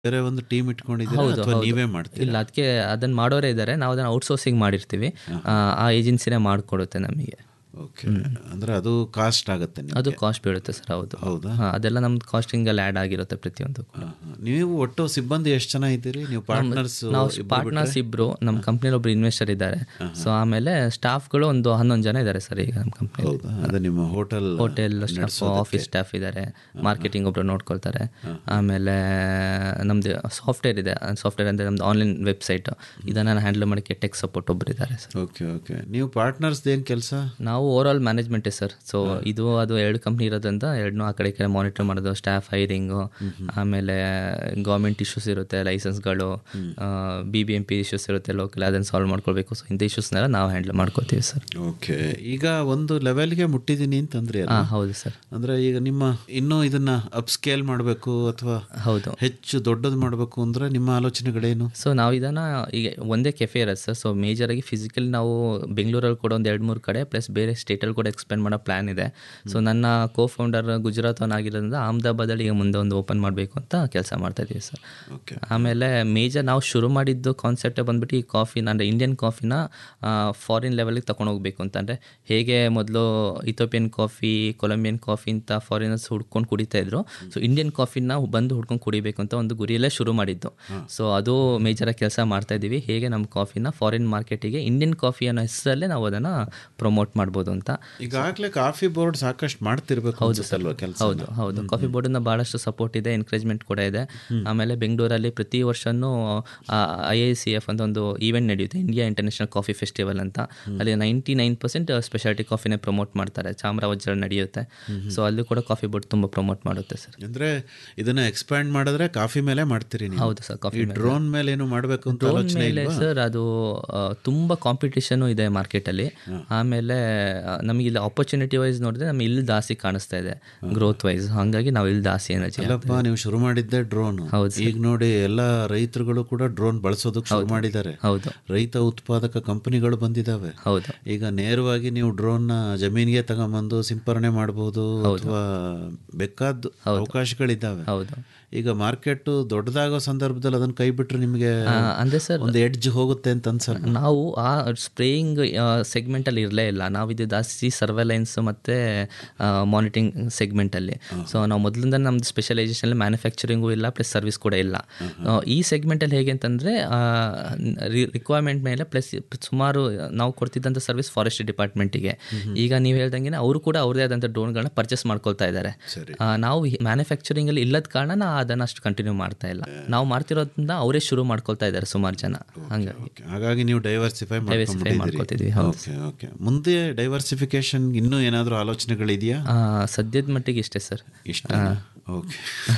ಬೇರೆ ಒಂದು ಟೀಮ್ ಇಟ್ಕೊಂಡಿದ್ದೀರಾ ಹೌದು ಅಥವಾ ಹೌದು. ನೀವೇ ಮಾಡ್ತೀರಾ ಇಲ್ಲ ಅದಕ್ಕೆ ಅದನ್ನ ಮಾಡೋರೇ ಇದ್ದಾರೆ ನಾವು ಅದನ್ನ ಔಟ್ಸೋರ್ಸಿಂಗ್ ಮಾಡಿರ್ತೀವಿ ಆ, ಆ ಏಜೆನ್ಸಿನೇ ಮಾಡಿಕೊಡುತ್ತೆ ನಮಗೆ ಓಕೆ ಅಂದ್ರೆ ಅದು ಕಾಸ್ಟ್ ಆಗುತ್ತೆ ನಿಮ್ಗೆ. ಅದು ಕಾಸ್ಟ್ ಬೀಳುತ್ತೆ ಸರ್ ಹೌದು ಹೌದಾ ಹಾ, ಅದೆಲ್ಲ ನಮ್ದು ಕಾಸ್ಟಿಂಗಲ್ಲಿ ಆ್ಯಡ್ ಆಗಿರುತ್ತೆ ಪ್ರತಿಯೊಂದು ಕೂಡ ಹಾ, ಹಾ. ನೀವು ಒಟ್ಟು ಸಿಬ್ಬಂದಿ ಎಷ್ಟು ಜನ ಇದ್ದೀರಿ ನೀವು ಪಾರ್ಟ್ನರ್ಸ್ ನಾವು ಪಾರ್ಟ್ನರ್ಸ್ ಇಬ್ರು ನಮ್ಮ ಕಂಪ್ನಿಲಿ ಒಬ್ರು ಇನ್ವೆಸ್ಟರ್ ಇದ್ದಾರೆ ಸೊ ಆಮೇಲೆ ಸ್ಟಾಫ್ಗಳು ಒಂದು ಹನ್ನೊಂದು ಜನ ಇದ್ದಾರೆ ಸರ್ ಈಗ ನಮ್ಮ ಕಂಪ್ನಿ ಹೌದಾ ಅದೇ ನಿಮ್ಮ hotel hotel staff office staff ಇದ್ದಾರೆ ಮಾರ್ಕೆಟಿಂಗ್ ಒಬ್ರು ನೋಡ್ಕೊಳ್ತಾರೆ ಆಮೇಲೆ ನಮ್ದು ಸಾಫ್ಟ್ವೇರ್ ಇದೆ ಸಾಫ್ಟ್ವೇರ್ ಅಂದರೆ ನಮ್ದು ಆನ್ಲೈನ್ ವೆಬ್ಸೈಟ್ ಇದನ್ನು ಹ್ಯಾಂಡಲ್ ಮಾಡೋಕ್ಕೆ ಟೆಕ್ ಸಪೋರ್ಟ್ ಒಬ್ರು ಇದ್ದಾರೆ ಸರ್ ಓಕೆ ಓಕೆ ನೀವು ಪಾರ್ಟ್ನರ್ಸ್ ಏನು ಕೆಲಸ ನಾವು ಓವರ್ ಆಲ್ ಮ್ಯಾನೇಜ್ಮೆಂಟೇ ಸರ್ ಸೊ ಇದು ಅದು ಎರಡು ಕಂಪ್ನಿ ಇರೋದ್ರಿಂದ ಎರಡನ್ನೂ ಆ ಕಡೆ ಈ ಕಡೆ ಮಾನಿಟರ್ ಮಾಡೋದು ಸ್ಟಾಫ್ ಹೈರಿಂಗು ಆಮೇಲೆ ಗೌರ್ಮೆಂಟ್ ಇಶ್ಯೂಸ್ ಇರುತ್ತೆ ಲೈಸೆನ್ಸ್ಗಳು B B M P issues ಇರುತ್ತೆ ಲೋಕಲ್ ಅದನ್ನು ಸಾಲ್ವ್ ಮಾಡ್ಕೊಳ್ಬೇಕು ಸೊ ಇಂಥ ಇಶ್ಯೂಸ್ನೆಲ್ಲ ನಾವು ಹ್ಯಾಂಡಲ್ ಮಾಡ್ಕೋತೀವಿ ಸರ್ ಓಕೆ ಈಗ ಒಂದು ಲೆವೆಲ್ಗೆ ಮುಟ್ಟಿದ್ದೀನಿ ಅಂತಂದ್ರಿ ಅಲ್ಲ? ಹಾಂ ಹೌದು ಸರ್ ಅಂದ್ರೆ ಈಗ ನಿಮ್ಮ ಇನ್ನೂ ಇದನ್ನ ಅಪ್ಸ್ಕೇಲ್ ಮಾಡಬೇಕು ಅಥವಾ ಹೌದು ಹೆಚ್ಚು ದೊಡ್ಡದು ಮಾಡಬೇಕು ಅಂದ್ರೆ ನಿಮ್ಮ ಆಲೋಚನೆಗಳೇನು ಸೊ ನಾವು ಇದನ್ನು ಈಗ ಒಂದೇ ಕೆಫೆ ಇರೋದು ಸರ್ ಸೊ ಮೇಜರಾಗಿ ಫಿಸಿಕಲಿ ನಾವು ಬೆಂಗಳೂರಲ್ಲಿ ಕೂಡ ಒಂದು ಎರಡು ಮೂರು ಕಡೆ ಪ್ಲಸ್ ಬೇರೆ ಸ್ಟೇಟಲ್ಲಿ ಕೂಡ ಎಕ್ಸ್ಪೆಂಡ್ ಮಾಡೋ ಪ್ಲ್ಯಾನ್ ಇದೆ ಸೊ ನನ್ನ ಕೋ ಫೌಂಡರ್ ಗುಜರಾತ್ ಆಗಿರೋದ್ರಿಂದ ಅಹಮದಾಬಾದಲ್ಲಿ ಈಗ ಮುಂದೆ ಒಂದು ಓಪನ್ ಮಾಡಬೇಕು ಅಂತ ಕೆಲಸ ಮಾಡ್ತಾ ಇದ್ದೀವಿ ಸರ್ ಓಕೆ ಆಮೇಲೆ ಮೇಜರ್ ನಾವು ಶುರು ಮಾಡಿದ್ದು ಕಾನ್ಸೆಪ್ಟೇ ಬಂದ್ಬಿಟ್ಟು ಈ ಕಾಫಿನ ಅಂದರೆ ಇಂಡಿಯನ್ ಕಾಫಿನ ಫಾರಿನ್ ಲೆವೆಲ್ಗೆ ತಗೊಂಡು ಹೋಗ್ಬೇಕು ಅಂತಂದರೆ ಹೇಗೆ ಮೊದಲು ಇಥೋಪಿಯನ್ ಕಾಫಿ ಕೊಲಂಬಿಯನ್ ಕಾಫಿ ಅಂತ ಫಾರಿನರ್ಸ್ ಹುಡ್ಕೊಂಡು ಕುಡಿತಾ ಇದ್ರು ಸೊ ಇಂಡಿಯನ್ ಕಾಫಿನ ಬಂದು ಹುಡ್ಕೊಂಡು ಕುಡಿಬೇಕು ಅಂತ ಒಂದು ಗುರಿಯಲ್ಲೇ ಶುರು ಮಾಡಿದ್ದು ಸೊ ಅದು ಮೇಜರಾಗಿ ಕೆಲಸ ಮಾಡ್ತಾ ಇದ್ದೀವಿ ಹೇಗೆ ನಮ್ಮ ಕಾಫಿನ ಫಾರಿನ್ ಮಾರ್ಕೆಟಿಗೆ ಇಂಡಿಯನ್ ಕಾಫಿ ಅನ್ನೋ ಹೆಸರಲ್ಲೇ ನಾವು ಅದನ್ನು ಪ್ರಮೋಟ್ ಮಾಡ್ಬೋದು ಅಂತ ಈಗಾಗಲೇ ಕಾಫಿ ಬೋರ್ಡ್ ಸಾಕಷ್ಟು ಮಾಡ್ತಿರ್ಬೇಕು ಅನ್ಸುತ್ತಲ್ವಾ ಕೆಲಸ ಹೌದು ಹೌದು ಕಾಫಿ ಬೋರ್ಡಿಂದ ಭಾಳಷ್ಟು ಸಪೋರ್ಟ್ ಇದೆ ಎನ್ಕರೇಜ್ಮೆಂಟ್ ಕೂಡ ಇದೆ ಆಮೇಲೆ ಬೆಂಗಳೂರಲ್ಲಿ ಪ್ರತಿ ವರ್ಷನೂ ಐ ಐ ಸಿ ಎಫ್ ಅಂತ ಒಂದು ಈವೆಂಟ್ ನಡೆಯುತ್ತೆ ಇಂಡಿಯಾ ಇಂಟರ್ನ್ಯಾಷನಲ್ ಕಾಫಿ ಫೆಸ್ಟಿವಲ್ ಅಂತ ಅಲ್ಲಿ ನೈಂಟಿ ನೈನ್ ಪರ್ಸೆಂಟ್ ಸ್ಪೆಷಾಲಿಟಿ ಕಾಫಿನೇ ಪ್ರಮೋಟ್ ಮಾಡ್ತಾರೆ ಚಾಮರಾಜಲ್ಲಿ ನಡೆಯುತ್ತೆ ಸೊ ಅಲ್ಲಿ ಕೂಡ ಕಾಫಿ ಬೋರ್ಡ್ ತುಂಬ ಪ್ರಮೋಟ್ ಮಾಡುತ್ತೆ ಸರ್ ಅಂದ್ರೆ ಇದನ್ನ ಎಕ್ಸ್ಪ್ಯಾಂಡ್ ಮಾಡಿದ್ರೆ ಕಾಫಿ ಮೇಲೆ ಮಾಡ್ತೀರಿ ನೀವು ಹೌದು ಸರ್ ಕಾಫಿ ಈ ಡ್ರೋನ್ ಮೇಲೆ ಏನು ಮಾಡಬೇಕು ಅಂತ ಡ್ರೋನ್ ಆಲೋಚನೆ ಮೇಲೆ ಇಲ್ವಾ ಸರ್ ಅದು ಆ, ತುಂಬ ಕಾಂಪಿಟೇಷನು ಇದೆ ಮಾರ್ಕೆಟಲ್ಲಿ ಆಮೇಲೆ ಆ, ನಮಗೆ ಇಲ್ಲಿ ಆಪರ್ಚುನಿಟಿ ವೈಸ್ ನೋಡಿದ್ರೆ ನಮಗೆ ಇಲ್ಲಿ ಜಾಸ್ತಿ ಕಾಣಿಸ್ತಾ ಇದೆ ಗ್ರೋತ್ ವೈಸ್ ಹಾಗಾಗಿ ನಾವು ಇಲ್ಲಿ ಜಾಸ್ತಿ ಎನರ್ಜಿ ಅಲ್ಲಪ್ಪ ನೀವು ಶುರು ಮಾಡಿದ್ದೆ ಡ್ರೋನ್ ಹೌದು ಈಗ ನೋಡಿ ಎಲ್ಲ ರೈತರುಗಳು ಕೂಡ ಡ್ರೋನ್ ಬಳಸೋದಕ್ಕೆ ಶುರು ಮಾಡಿದ್ದಾರೆ ಹೌದು ರೈತ ಉತ್ಪಾದಕ ಕಂಪನಿಗಳು ಬಂದಿದ್ದಾವೆ ಹೌದು ಈಗ ನೇರವಾಗಿ ನೀವು ಡ್ರೋನ್ ನ ಜಮೀನಿಗೆ ತಗೊಂಬಂದು ಸಿಂಪರಣೆ ಮಾಡಬಹುದು ಅಥವಾ ಬೇಕಾದ ಅವಕಾಶಗಳಿದ್ದಾವೆ ಹೌದು ಈಗ ಮಾರ್ಕೆಟ್ ದೊಡ್ಡದಾಗೋ ಸಂದರ್ಭದಲ್ಲಿ ಅದನ್ನ ಕೈ ಬಿಟ್ರೆ ನಿಮಗೆ ಆ, ಅಂದ್ರೆ ಸರ್ ಒಂದು ಎಡ್ಜ್ ಹೋಗುತ್ತೆ ಅಂತ ಅನ್ಸಲ್ಲ ನಾವು ಆ ಸ್ಪ್ರೇಯಿಂಗ್ ಸೆಗ್ಮೆಂಟಲ್ಲಿ ಇರಲೇ ಇಲ್ಲ ನಾವು ಇದು ಜಾಸ್ತಿ ಸರ್ವೆಲೈನ್ಸ್ ಮತ್ತು ಮಾನಿಟರಿಂಗ್ ಸೆಗ್ಮೆಂಟಲ್ಲಿ ಸೊ ನಾವು ಮೊದಲಿಂದ ನಮ್ಮದು ಸ್ಪೆಷಲೈಸೇಷನ್ ಮ್ಯಾನುಫ್ಯಾಕ್ಚರಿಂಗು ಇಲ್ಲ ಪ್ಲಸ್ ಸರ್ವಿಸ್ ಕೂಡ ಇಲ್ಲ ಆ, ಈ ಸೆಗ್ಮೆಂಟಲ್ಲಿ ಹೇಗೆ ಅಂತಂದರೆ ರಿಕ್ವೈರ್ಮೆಂಟ್ ಮೇಲೆ ಪ್ಲಸ್ ಸುಮಾರು ನಾವು ಕೊಡ್ತಿದ್ದಂಥ ಸರ್ವಿಸ್ ಫಾರೆಸ್ಟ್ರಿ ಡಿಪಾರ್ಟ್ಮೆಂಟಿಗೆ ಈಗ ನೀವು ಹೇಳ್ದಂಗೆ ಅವರು ಕೂಡ ಅವ್ರದೇ ಆದಂಥ ಡ್ರೋನ್ಗಳನ್ನ ಪರ್ಚೇಸ್ ಮಾಡ್ಕೊಳ್ತಾ ಇದ್ದಾರೆ ಸರಿ. ಆ, ನಾವು ಮ್ಯಾನುಫ್ಯಾಕ್ಚರಿಂಗಲ್ಲಿ ಇಲ್ಲದ ಕಾರಣ ನಾ ಅದನ್ನು ಅಷ್ಟು ಕಂಟಿನ್ಯೂ ಮಾಡ್ತಾ ಇಲ್ಲ ನಾವು ಮಾಡ್ತಿರೋದ್ರಿಂದ ಅವರೇ ಶುರು ಮಾಡ್ಕೊಳ್ತಾ ಇದ್ದಾರೆ ಸುಮಾರು ಜನ ಹಂಗಾಗಿ Okay. ಹಾಗಾಗಿ ನೀವು ಡೈವರ್ಸಿಫೈ Diversify ಮಾಡ್ಕೊತಿದ್ವಿ, ಹೌದು. ಓಕೆ ಓಕೆ ಮುಂದೆ ಡೈವರ್ಸಿಫಿಕೇಶನ್ ಇನ್ನೂ ಏನಾದರೂ ಆಲೋಚನೆಗಳಿದೆಯಾ ಆ, ಸದ್ಯದ ಮಟ್ಟಿಗೆ ಇಷ್ಟೇ ಸರ್ ಇಷ್ಟ ಓಕೆ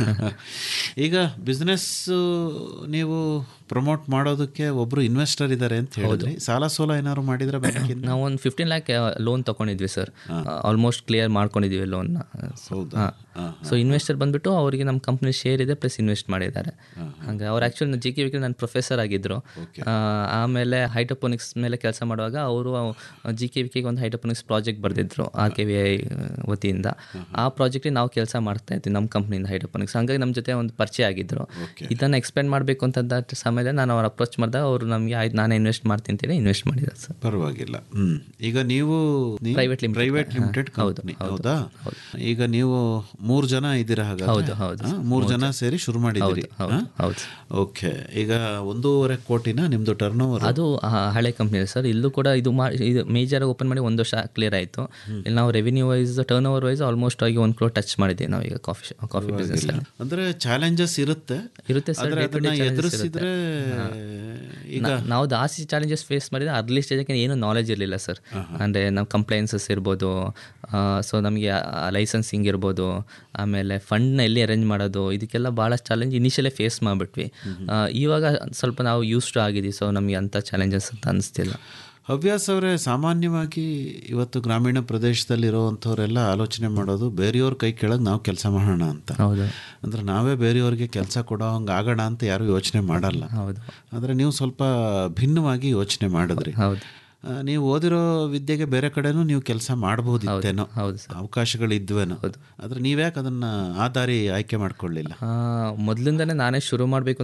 ಈಗ ಬಿಸ್ನೆಸ್ ನೀವು ಪ್ರಮೋಟ್ ಮಾಡೋದಕ್ಕೆ ಒಬ್ರು ಇನ್ವೆಸ್ಟರ್ ಇದ್ದಾರೆ ಅಂತ ಹೇಳಿದ್ರಿ ಸಾಲ ಸೋಲ ಏನಾದ್ರು ಮಾಡಿದ್ರೆ ಬ್ಯಾಂಕಿಂದ ನಾವು ಒಂದು ಫಿಫ್ಟೀನ್ ಲ್ಯಾಕ್ ಲೋನ್ ತಗೊಂಡಿದ್ವಿ ಸರ್ ಆಲ್ಮೋಸ್ಟ್ ಕ್ಲಿಯರ್ ಮಾಡ್ಕೊಂಡಿದ್ದೀವಿ ಲೋನ್ನ ಹೌದಾ ಹಾ, ಸೊ ಇನ್ವೆಸ್ಟರ್ ಬಂದ್ಬಿಟ್ಟು ಅವರಿಗೆ ನಮ್ಮ ಕಂಪ್ನಿ ಶೇರ್ ಇದೆ ಪ್ಲಸ್ ಇನ್ವೆಸ್ಟ್ ಮಾಡಿದ್ದಾರೆ ಹಂಗೆ ಅವ್ರು ಆ್ಯಕ್ಚುಲಿ ಜಿ ಕೆ ವಿಕೆ ನನ್ನ ಪ್ರೊಫೆಸರ್ ಆಗಿದ್ದರು ಆಮೇಲೆ ಹೈಡ್ರೋಪೋನಿಕ್ಸ್ ಮೇಲೆ ಕೆಲಸ ಮಾಡುವಾಗ ಅವರು ಜಿ ಕೆ ವಿಕೆಗೆ ಒಂದು ಹೈಡ್ರೋಪೋನಿಕ್ಸ್ ಪ್ರಾಜೆಕ್ಟ್ ಬರೆದಿದ್ರು ಆರ್ ಕೆ ವಿ ಐ ವತಿಯಿಂದ ಆ ಪ್ರಾಜೆಕ್ಟಿಗೆ ನಾವು ಕೆಲಸ ಮಾಡ್ತಾ ಇದ್ವಿ ನಮ್ಮ ಕಂಪ್ನಿಯಿಂದ ಹೈಡ್ರೋಪೋನಿಕ್ಸ್ ಹಂಗಾಗಿ ನಮ್ಮ ಜೊತೆ ಒಂದು ಪರಿಚಯ ಆಗಿದ್ದರು ಇದನ್ನು ಎಕ್ಸ್ಪೆಂಡ್ ಮಾಡಬೇಕು ಅಂತಂದ ಸಮಯದಲ್ಲಿ ನಾನು ಅವ್ರು ಅಪ್ರೋಚ್ ಮಾಡಿದಾಗ ಅವರು ನಮಗೆ ಆಯ್ತು ನಾನೇ ಇನ್ವೆಸ್ಟ್ ಮಾಡ್ತೀನಿ ಅಂತೇಳಿ ಇನ್ವೆಸ್ಟ್ ಮಾಡಿದ್ದಾರೆ ಸರ್ ಪರವಾಗಿಲ್ಲ ಹ್ಮ್ ಈಗ ನೀವು Private limited. Private limited company ಹೌದಾ ಈಗ ನೀವು ಮೂರು ಜನ ಇದ್ದೀರಾ ಹಾಗಾದ್ರೆ ಹೌದು, ಹೌದು. ಹಾ, ಮೂರು ಜನ ಸೇರಿ ಶುರು ಮಾಡಿದ್ದೀರಿ ಹೌದು ಹೌದು ಓಕೆ ಈಗ ಒಂದೂವರೆ ಕೋಟಿನ ನಿಮ್ದು ಟರ್ನ್ ಓವರ್ ಅದು ಆ, ಹಳೆ ಕಂಪ್ನಿ ಸರ್ ಇಲ್ಲೂ ಕೂಡ ಇದು ಮಾ ಇದು ಮೇಜರ್ ಓಪನ್ ಮಾಡಿ ಒಂದು ವರ್ಷ ಕ್ಲಿಯರ್ ಆಯಿತು ಇಲ್ಲಿ ನಾವು revenue wise turnover wise almost ಆಗಿ ಒಂದು ಕ್ರೋರ್ ಟಚ್ ಮಾಡಿದ್ದೀವಿ ನಾವು ಈಗ ಕಾಫಿ ಕಾಫಿ ಬಿಸ್ನೆಸ್ ಅಂದ್ರೆ ಚಾಲೆಂಜಸ್ ಇರುತ್ತೆ ಇರುತ್ತೆ ಸರ್ ಆದ್ರೆ ಅದನ್ನ ಎದುರಿಸಿದ್ರೆ ಈಗ ನಾವು ಜಾಸ್ತಿ ಚಾಲೆಂಜಸ್ ಫೇಸ್ ಮಾಡಿದ್ರೆ ಅರ್ಲಿ ಸ್ಟೇಜಕ್ಕೆ ಏನು ನಾಲೆಜ್ ಇರಲಿಲ್ಲ ಸರ್ ಅಂದರೆ ನಾವು ಕಂಪ್ಲೈನ್ಸಸ್ ಇರ್ಬೋದು ಸೊ ನಮಗೆ ಲೈಸೆನ್ಸಿಂಗ್ ಇರ್ಬೋದು ಆಮೇಲೆ ಫಂಡ್ನ ಎಲ್ಲಿ ಅರೇಂಜ್ ಮಾಡೋದು ಇದಕ್ಕೆಲ್ಲ ಭಾಳಷ್ಟು ಚಾಲೆಂಜ್ ಇನಿಷಿಯಲೇ ಫೇಸ್ ಮಾಡಿಬಿಟ್ವಿ ಆ, ಇವಾಗ ಸ್ವಲ್ಪ ನಾವು ಯೂಸ್ಡ್ ಆಗಿದ್ದೀವಿ ಸೊ ನಮಗೆ ಅಂಥ ಚಾಲೆಂಜಸ್ ಅಂತ ಅನಿಸ್ತಿಲ್ಲ ಹವ್ಯಾಸ್ ಅವರೇ ಸಾಮಾನ್ಯವಾಗಿ ಇವತ್ತು ಗ್ರಾಮೀಣ ಪ್ರದೇಶದಲ್ಲಿರುವಂಥವರೆಲ್ಲ ಆಲೋಚನೆ ಮಾಡೋದು ಬೇರೆಯವ್ರ ಕೈ ಕೆಳಗೆ ನಾವು ಕೆಲಸ ಮಾಡೋಣ ಅಂತ ಹೌದು ಅಂದ್ರೆ ನಾವೇ ಬೇರೆಯವ್ರಿಗೆ ಕೆಲಸ ಕೊಡೋ ಹಂಗೆ ಆಗೋಣ ಅಂತ ಯಾರು ಯೋಚನೆ ಮಾಡಲ್ಲ ಹೌದು ಆದರೆ ನೀವು ಸ್ವಲ್ಪ ಭಿನ್ನವಾಗಿ ಯೋಚನೆ ಮಾಡಿದ್ರಿ ಹೌದು ಆ, ನೀವು ಓದಿರೋ ವಿದ್ಯೆಗೆ ಬೇರೆ ಕಡೆನೂ ನೀವು ಕೆಲಸ ಮಾಡಬಹುದಿತ್ತೇನೋ ಹೌದು ಸರ್ ಅವಕಾಶಗಳಿದ್ವೇನೋ ಆದ್ರೆ ನೀವ್ಯಾಕೆ ಅದನ್ನ ಆ ದಾರಿ ಆಯ್ಕೆ ಮಾಡ್ಕೊಳ್ಳಿಲ್ಲ ಮೊದಲಿಂದನೇ ನಾನೇ ಶುರು ಮಾಡಬೇಕು